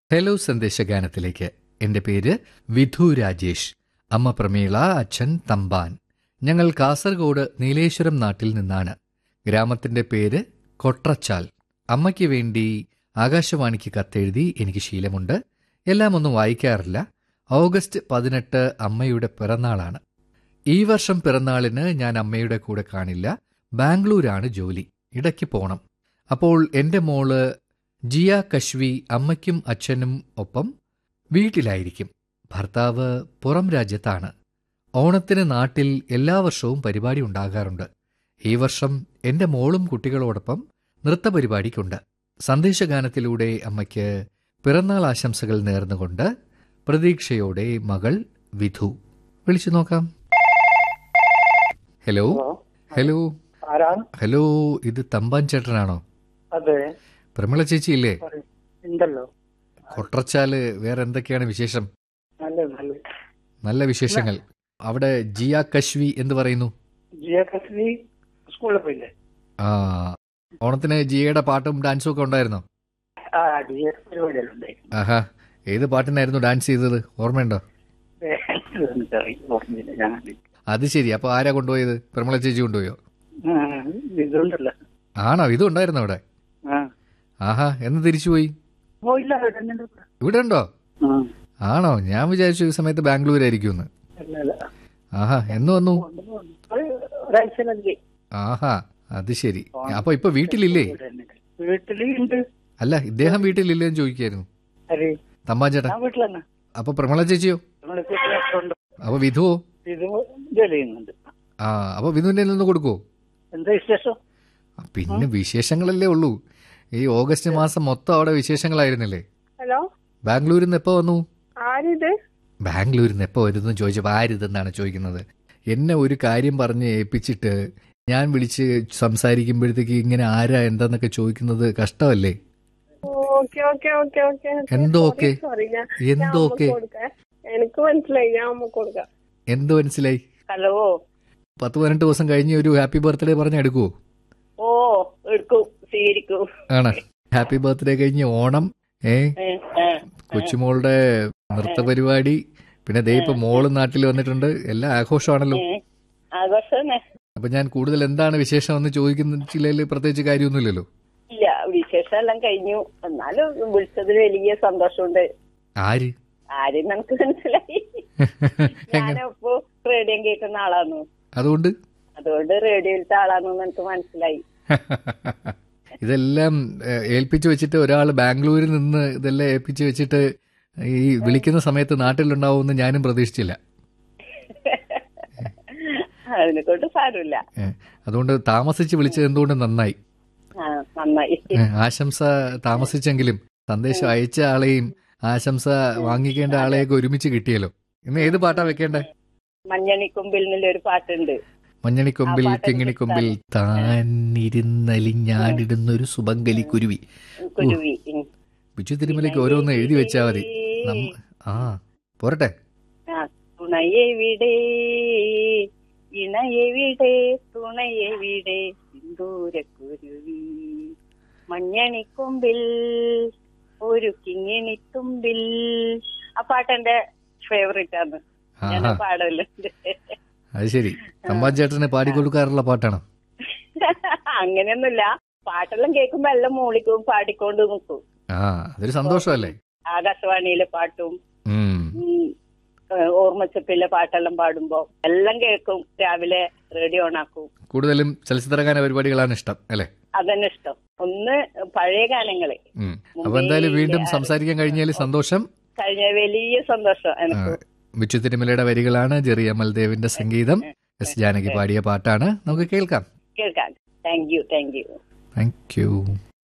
Hello സന്ദേശഗാനത്തിലേക്ക് എന്റെ പേര് വിധു രാജേഷ് അമ്മ പ്രമീള അച്ഛൻ തമ്പാൻ ഞങ്ങൾ കാസർഗോഡ് നീലേശ്വരം നാട്ടിൽ നിന്നാണ് ഗ്രാമത്തിന്റെ പേര് കൊട്രച്ചാൽ അമ്മയ്ക്ക് വേണ്ടി ആകാശവാണിക്ക് കത്തെഴുതി എനിക്ക് ശീലമുണ്ട് എല്ലാം ഒന്നും വായിക്കാറില്ല ഓഗസ്റ്റ് പതിനെട്ട് അമ്മയുടെ പിറന്നാളാണ് ഈ വർഷം പിറന്നാളിന് ഞാൻ അമ്മയുടെ കൂടെ കാണില്ല ബാംഗ്ലൂരാണ് ജോലി ഇടയ്ക്ക് പോണം അപ്പോൾ എന്റെ മോള് ജിയ കശ്വി അമ്മയ്ക്കും അച്ഛനും ഒപ്പം വീട്ടിലായിരിക്കും ഭർത്താവ് പുറം രാജ്യത്താണ് ഓണത്തിന് നാട്ടിൽ എല്ലാ വർഷവും പരിപാടി ഉണ്ടാകാറുണ്ട് ഈ വർഷം എന്റെ മോളും കുട്ടികളോടൊപ്പം നൃത്തപരിപാടിക്കുണ്ട് സന്ദേശഗാനത്തിലൂടെ അമ്മയ്ക്ക് പിറന്നാൾ ആശംസകൾ നേർന്നുകൊണ്ട് പ്രതീക്ഷയോടെ മകൾ വിധു വിളിച്ചു നോക്കാം ഹലോ ഹലോ ഹലോ ആരാണ് ഹലോ ഇത് തമ്പാൻ ചേട്ടനാണോ അതെ പ്രമിള ചേച്ചി ഇല്ലേ പറയ്. ഉണ്ടല്ലോ കൊട്രച്ചാല് വേറെ എന്തൊക്കെയാണ് വിശേഷം നല്ല നല്ല നല്ല വിശേഷങ്ങൾ അവിടെ ജിയ കശ്വി എന്ന് പറയുന്നു ജിയ കസ്ലി സ്കൂളിൽ പോയില്ലേ ആ ഓണത്തിന് ജിയയുടെ പാട്ടും ഡാൻസും ഒക്കെ ഉണ്ടായിരുന്നോ ആ ജിയ പരിപാടിയെല്ലാം ഉണ്ടായിരുന്നു ആഹാ ഏത് പാട്ടിനായിരുന്നു ഡാൻസ് ചെയ്തത് ഓർമ്മയുണ്ടോ ഏ, എനിക്കറിയില്ല, ഓർമ്മയില്ല ഞാൻ കണ്ടില്ല. അത് ശരി അപ്പൊ ആരാ കൊണ്ടുപോയത് പ്രമിള ചേച്ചി കൊണ്ടുപോയോ ആ, ഇതുണ്ടല്ലോ ആണോ ഇതും ഉണ്ടായിരുന്നു അവിടെ ആ ആഹാ എന്ന് തിരിച്ചുപോയി ഓ ഇല്ല അവിടെ തന്നെ ഉണ്ട്. ഇവിടെ ഉണ്ടോ ആ, ആണോ ഞാൻ വിചാരിച്ചു ഈ സമയത്ത് ബാംഗ്ലൂരായിരിക്കും എന്ന് അല്ല, അല്ല. ആഹാ എന്ന് വന്നു ഒരു ഒരാഴ്ച നൽകി ആഹാ അത് ശരി അപ്പൊ ഇപ്പൊ വീട്ടിലില്ലേ വീട്ടിലുണ്ട് അല്ല ഇദ്ദേഹം വീട്ടിലില്ലേ എന്ന് ചോദിക്കായിരുന്നു അരെ തമ്പാൻ ചേട്ടൻ ഞാൻ വീട്ടിലെന്നെ അപ്പൊ പ്രമിള ചേച്ചിയോ നമ്മളെ വീട്ടിലുണ്ട് അപ്പൊ വിധുവോ ഇത് ജോലി ചെയ്യുന്നുണ്ട് ആ അപ്പൊ വിധുവിന്റെ നിന്ന് കൊടുക്കോ എന്താ വിശേഷം ആ, പിന്നെ വിശേഷങ്ങളല്ലേ ഉള്ളൂ ഈ ഓഗസ്റ്റ് മാസം മൊത്തം അവിടെ വിശേഷങ്ങളായിരുന്നില്ലേ ഹലോ ബാംഗ്ലൂരിൽ നിന്ന് എപ്പോ വന്നു ആരിത് ബാംഗ്ലൂരിൽ നിന്ന് എപ്പോ വരുന്നു ചോദിച്ചപ്പോ ആരിതെന്നാണ് ചോദിക്കുന്നത് എന്നെ ഒരു കാര്യം പറഞ്ഞ് ഏൽപ്പിച്ചിട്ട് ഞാൻ വിളിച്ച് സംസാരിക്കുമ്പോഴത്തേക്ക് ഇങ്ങനെ ആരാ എന്താന്നൊക്കെ ചോദിക്കുന്നത് കഷ്ടമല്ലേ ഓക്കെ ഓക്കെ ഓക്കെ ഓക്കെ എന്തോ ഓക്കെ സോറി ഞാൻ എന്തോ ഓക്കെ കൊടുക്കാം എനിക്ക് മനസ്സിലായി ഞാൻ അമ്മ കൊടുക്കാം എന്ത് മനസ്സിലായി ഹലോ പത്ത് പതിനെട്ട് ദിവസം കഴിഞ്ഞ് ഒരു ഹാപ്പി ബർത്ത്ഡേ പറഞ്ഞ് എടുക്കുവോ ഓ എടുക്കും സ്വീകരിക്കും ആണ് ഹാപ്പി ബർത്ത്ഡേ കഴിഞ്ഞ് ഓണം ഏ ഏ, ഏ. കൊച്ചുമോളുടെ നൃത്ത പരിപാടി പിന്നെ ദേ ഇപ്പൊ മോള് നാട്ടിൽ വന്നിട്ടുണ്ട് എല്ലാ ആഘോഷമാണല്ലോ ഏ, ആഘോഷം തന്നെ അപ്പൊ ഞാൻ കൂടുതൽ എന്താണ് വിശേഷം എന്ന് ചോദിക്കുന്നതിൽ പ്രത്യേകിച്ച് കാര്യമൊന്നുമില്ലല്ലോ ഇല്ല വിശേഷം എല്ലാം കഴിഞ്ഞു എന്നാലും വിളിച്ചതിൽ വലിയ സന്തോഷമുണ്ട് ആര് ആരും നമുക്ക് മനസ്സിലായി ഞാനപ്പോ റേഡിയോ കേൾക്കുന്ന ആളാന്നു അതുകൊണ്ട് അതുകൊണ്ട് റേഡിയോയിലത്തെ ആളാന്നു എനിക്ക് മനസ്സിലായി ഇതെല്ലാം ഏഹ്, ഏൽപ്പിച്ചു വെച്ചിട്ട് ഒരാൾ ബാംഗ്ലൂരിൽ നിന്ന് ഇതെല്ലാം ഏൽപ്പിച്ചു വെച്ചിട്ട് ഈ വിളിക്കുന്ന സമയത്ത് നാട്ടിലുണ്ടാവുമെന്ന് ഞാനും പ്രതീക്ഷിച്ചില്ല അതിനെ കൊണ്ട് സാരമില്ല ഏഹ്, അതുകൊണ്ട് താമസിച്ച് വിളിച്ചത് എന്തുകൊണ്ട് നന്നായി ആ നന്നായി ഏഹ്, ആശംസ താമസിച്ചെങ്കിലും സന്ദേശം അയച്ച ആളെയും ആശംസ വാങ്ങിക്കേണ്ട ആളെയൊക്കെ ഒരുമിച്ച് കിട്ടിയല്ലോ ഇന്ന് ഏത് പാട്ടാ വെക്കേണ്ടേ മഞ്ഞണിക്കൊമ്പിൽ നിന്നൊരു പാട്ടുണ്ട് മഞ്ഞണിക്കൊമ്പിൽ ആ പാട്ട് കിങ്ങിണിക്കൊമ്പിൽ താനിരുന്നലിഞ്ഞാടിടുന്നൊരു സുബങ്കലി കുരുവി കുരുവി ഉം. ബിജു തിരുമലയ്ക്ക് ഓരോന്ന് എഴുതി വെച്ചാ മതി നമ്മ- ആ പോരട്ടെ ആ, തുണയെവിടെ ഇണയെവിടെ തുണയെവിടെ സിന്ദൂരക്കുരുവി മഞ്ഞണിക്കൊമ്പിൽ ഒരു കിങ്ങിണിത്തുമ്പിൽ ആ പാട്ട് എന്റെ ഫേവറേറ്റ് ആണ് ഞാൻ ആഹാ പാടല്ലോ അത് ശരി തമ്പാൻ ചേട്ടന് പാടിക്കൊടുക്കാറുള്ള പാട്ടാണോ അങ്ങനെയൊന്നുമില്ല പാട്ടെല്ലാം കേൾക്കുമ്പോ എല്ലാം മൂളിക്കും പാടിക്കൊണ്ട് നിൽക്കും ആ അതൊരു സന്തോഷമല്ലേ ആകാശവാണിയിലെ പാട്ടും ഉം ഉം, ഏഹ് ഓർമ്മച്ചപ്പിലെ പാട്ടെല്ലാം പാടുമ്പോ എല്ലാം കേൾക്കും രാവിലെ റേഡിയോ ഓണാക്കും കൂടുതലും ചലച്ചിത്രഗാന പരിപാടികളാണ് ഇഷ്ടം അല്ലേ അതന്നെ ഇഷ്ടം ഒന്ന് പഴയ ഗാനങ്ങള് ഉം അപ്പൊ എന്തായാലും വീണ്ടും സംസാരിക്കാൻ കഴിഞ്ഞാൽ സന്തോഷം കഴിഞ്ഞ വലിയ സന്തോഷം ആ, എനിക്ക് ബിച്ചു തിരുമലയുടെ വരികളാണ് ജെറി അമൽദേവിന്റെ സംഗീതം എസ് ജാനകി പാടിയ പാട്ടാണ് നമുക്ക് കേൾക്കാം കേൾക്കാൻ thank you thank you thank U